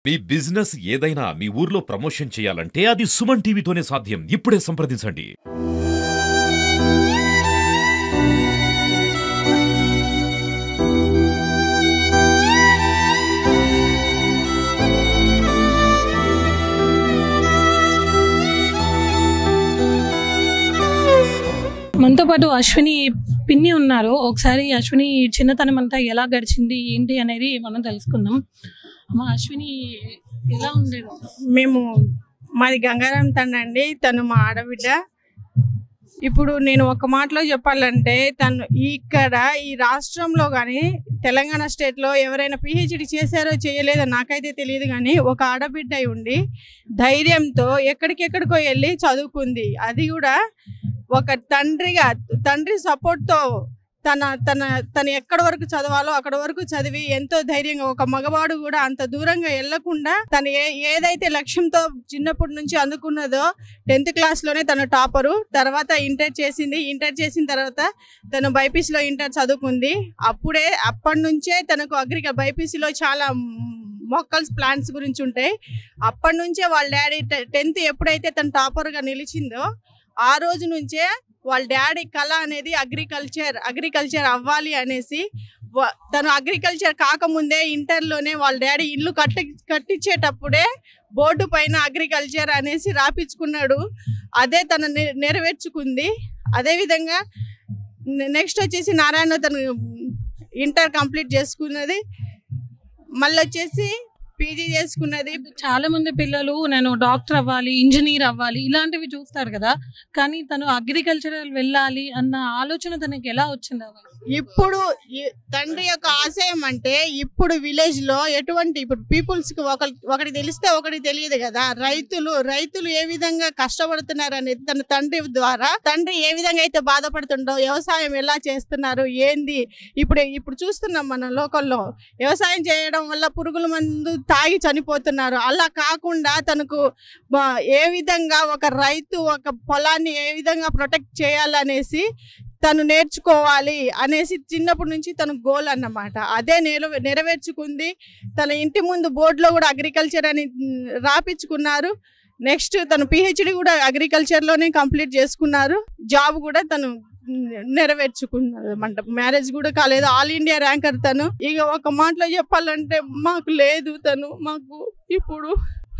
మీ business ఏదైనా మీ ఊర్లో promotion చేయాలంటే అది సుమన్ టీవీతోనే సాధ్యం ఇప్పుడే సంప్రదించండి మనతో పాటు అశ్విని పిన్ని ఉన్నారు ఒకసారి అశ్విని చిన్నతనం అంతా ఎలా గడిచింది ఏంటి అనేది మనం తెలుసుకుందాం అమ్మ అశ్విని ఎలా ఉండేది మేము మాది గంగారాం తండ్రి తను మా ఆడబిడ్డ ఇప్పుడు నేను ఒక మాటలో చెప్పాలంటే తను ఇక్కడ ఈ రాష్ట్రంలో కానీ తెలంగాణ స్టేట్లో ఎవరైనా పిహెచ్డి చేశారో చేయలేదో నాకైతే తెలియదు కానీ ఒక ఆడబిడ్డ అయి ఉండి ధైర్యంతో ఎక్కడికెక్కడికో వెళ్ళి చదువుకుంది అది కూడా ఒక తండ్రిగా తండ్రి సపోర్ట్తో తన తన తను ఎక్కడి వరకు చదవాలో అక్కడ వరకు చదివి ఎంతో ధైర్యంగా ఒక మగవాడు కూడా అంత దూరంగా వెళ్లకుండా తను ఏ ఏదైతే లక్ష్యంతో చిన్నప్పటి నుంచి అందుకున్నదో టెన్త్ క్లాస్లోనే తను టాపరు తర్వాత ఇంటర్ చేసింది ఇంటర్ చేసిన తర్వాత తను బైపీసీలో ఇంటర్ చదువుకుంది అప్పుడే అప్పటి నుంచే తనకు అగ్రిక బైపీసీలో చాలా మొక్కల్స్ ప్లాంట్స్ గురించి ఉంటాయి అప్పటి నుంచే వాళ్ళ డాడీ టెన్త్ ఎప్పుడైతే తను టాపర్గా నిలిచిందో ఆ రోజు నుంచే వాళ్ళ డాడీ కళ అనేది అగ్రికల్చర్ అగ్రికల్చర్ అవ్వాలి అనేసి వ- తను అగ్రికల్చర్ కాకముందే ఇంటర్లోనే వాళ్ళ డాడీ ఇల్లు కట్టి కట్టించేటప్పుడే బోర్డు పైన అగ్రికల్చర్ అనేసి రాపించుకున్నాడు అదే తను నె- నెరవేర్చుకుంది అదేవిధంగా నెక్స్ట్ వచ్చేసి నారాయణ తను ఇంటర్ కంప్లీట్ చేసుకున్నది మళ్ళీ వచ్చేసి పీజీ చేసుకున్నది చాలా మంది పిల్లలు నేను డాక్టర్ అవ్వాలి ఇంజనీర్ అవ్వాలి ఇలాంటివి చూస్తారు కదా కానీ తను అగ్రికల్చరల్ వెళ్ళాలి అన్న ఆలోచన తనకి ఎలా వచ్చింది ఆ వయసులో? ఇప్పుడు ఈ- తండ్రి యొక్క ఆశయం అంటే ఇప్పుడు విలేజ్ లో ఎటువంటి ఇప్పుడు పీపుల్స్ కి ఒక ఒకటి తెలిస్తే ఒకటి తెలియదు కదా రైతులు రైతులు ఏ విధంగా కష్టపడుతున్నారు అనేది తన తండ్రి ద్వారా తండ్రి ఏ విధంగా అయితే బాధపడుతుండో వ్యవసాయం ఎలా చేస్తున్నారు ఏంది ఇప్పుడు ఇప్పుడు చూస్తున్నాం మన లోకల్లో వ్యవసాయం చేయడం వల్ల పురుగుల మందు తాగి చనిపోతున్నారు అలా కాకుండా తనకు బ- ఏ విధంగా ఒక రైతు ఒక పొలాన్ని ఏ విధంగా ప్రొటెక్ట్ చేయాలనేసి తను నేర్చుకోవాలి అనేసి చిన్నప్పటి నుంచి తన గోల్ అన్నమాట అదే నెల నెరవేర్చుకుంది తన ఇంటి ముందు బోర్డులో కూడా అగ్రికల్చర్ అని మ్, రాపించుకున్నారు నెక్స్ట్ తను పిహెచ్డి కూడా అగ్రికల్చర్లోనే కంప్లీట్ చేసుకున్నారు జాబ్ కూడా తను మ్, నెరవేర్చుకున్నారు అనమాట మ్యారేజ్ కూడా కాలేదు ఆల్ ఇండియా ర్యాంకర్ తను ఇక ఒక మాటలో చెప్పాలంటే మాకు లేదు తను మాకు ఇప్పుడు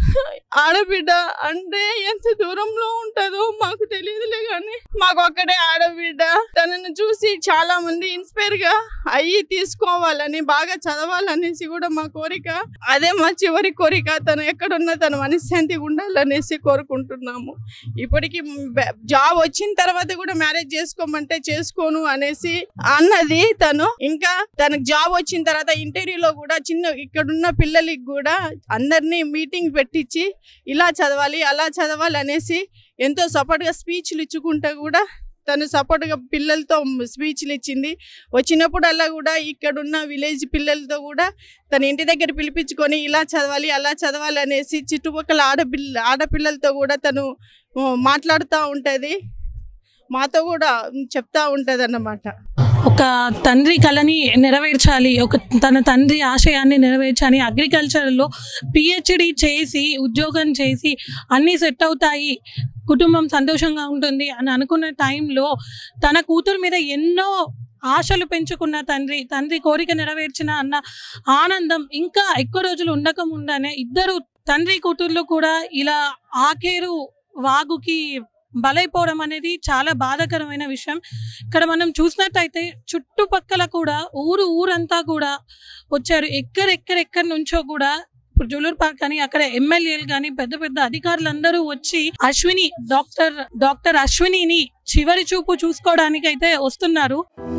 ఆడబిడ్డ అంటే ఎంత దూరంలో ఉంటుందో మాకు తెలియదులే కానీ మాకు ఒక్కడే ఆడబిడ్డ తనను చూసి చాలా మంది ఇన్స్పైర్ గా అయ్యి తీసుకోవాలని బాగా చదవాలనేసి కూడా మా కోరిక అదే మా చివరి కోరిక తను ఎక్కడున్నా తను మనశ్శాంతిగా ఉండాలనేసి కోరుకుంటున్నాము ఇప్పటికి బ- జాబ్ వచ్చిన తర్వాత కూడా మ్యారేజ్ చేసుకోమంటే చేసుకోను అనేసి అన్నది తను ఇంకా తనకు జాబ్ వచ్చిన తర్వాత ఇంటర్వ్యూలో కూడా చిన్న ఇక్కడున్న పిల్లలకి కూడా అందరినీ మీటింగ్ పెట్టించి ఇలా చదవాలి అలా చదవాలి అనేసి ఎంతో సపోర్ట్గా స్పీచ్లు ఇచ్చుకుంటా కూడా తను సపోర్ట్గా పిల్లలతో స్పీచ్లు ఇచ్చింది వచ్చినప్పుడల్లా కూడా ఇక్కడున్న విలేజ్ పిల్లలతో కూడా తన ఇంటి దగ్గర పిలిపించుకొని ఇలా చదవాలి అలా చదవాలి అనేసి చుట్టుపక్కల ఆడపిల్ల ఆడపిల్లలతో కూడా తను ఆ, మాట్లాడుతూ ఉంటుంది మాతో కూడా చెప్తా ఉంటుంది అన్నమాట ఒక తండ్రి కళని నెరవేర్చాలి ఒక తన తండ్రి ఆశయాన్ని నెరవేర్చాలి అగ్రికల్చర్లో పిహెచ్డి చేసి ఉద్యోగం చేసి అన్నీ సెట్ అవుతాయి కుటుంబం సంతోషంగా ఉంటుంది అని అనుకున్న టైంలో తన కూతురు మీద ఎన్నో ఆశలు పెంచుకున్న తండ్రి తండ్రి కోరిక నెరవేర్చిన అన్న ఆనందం ఇంకా ఎక్కువ రోజులు ఉండకముండానే ఇద్దరు తండ్రి కూతుర్లు కూడా ఇలా ఆఖేరు వాగుకి బలైపోవడం అనేది చాలా బాధాకరమైన విషయం ఇక్కడ మనం చూసినట్టయితే చుట్టుపక్కల కూడా ఊరు ఊరంతా కూడా వచ్చారు ఎక్కడెక్కడెక్కడి నుంచో కూడా ఇప్పుడు జూలూరు పార్క్ కానీ అక్కడ ఎమ్మెల్యేలు కానీ పెద్ద పెద్ద అధికారులందరూ వచ్చి అశ్విని డాక్టర్ డాక్టర్ అశ్వినిని చివరి చూపు చూసుకోవడానికి అయితే వస్తున్నారు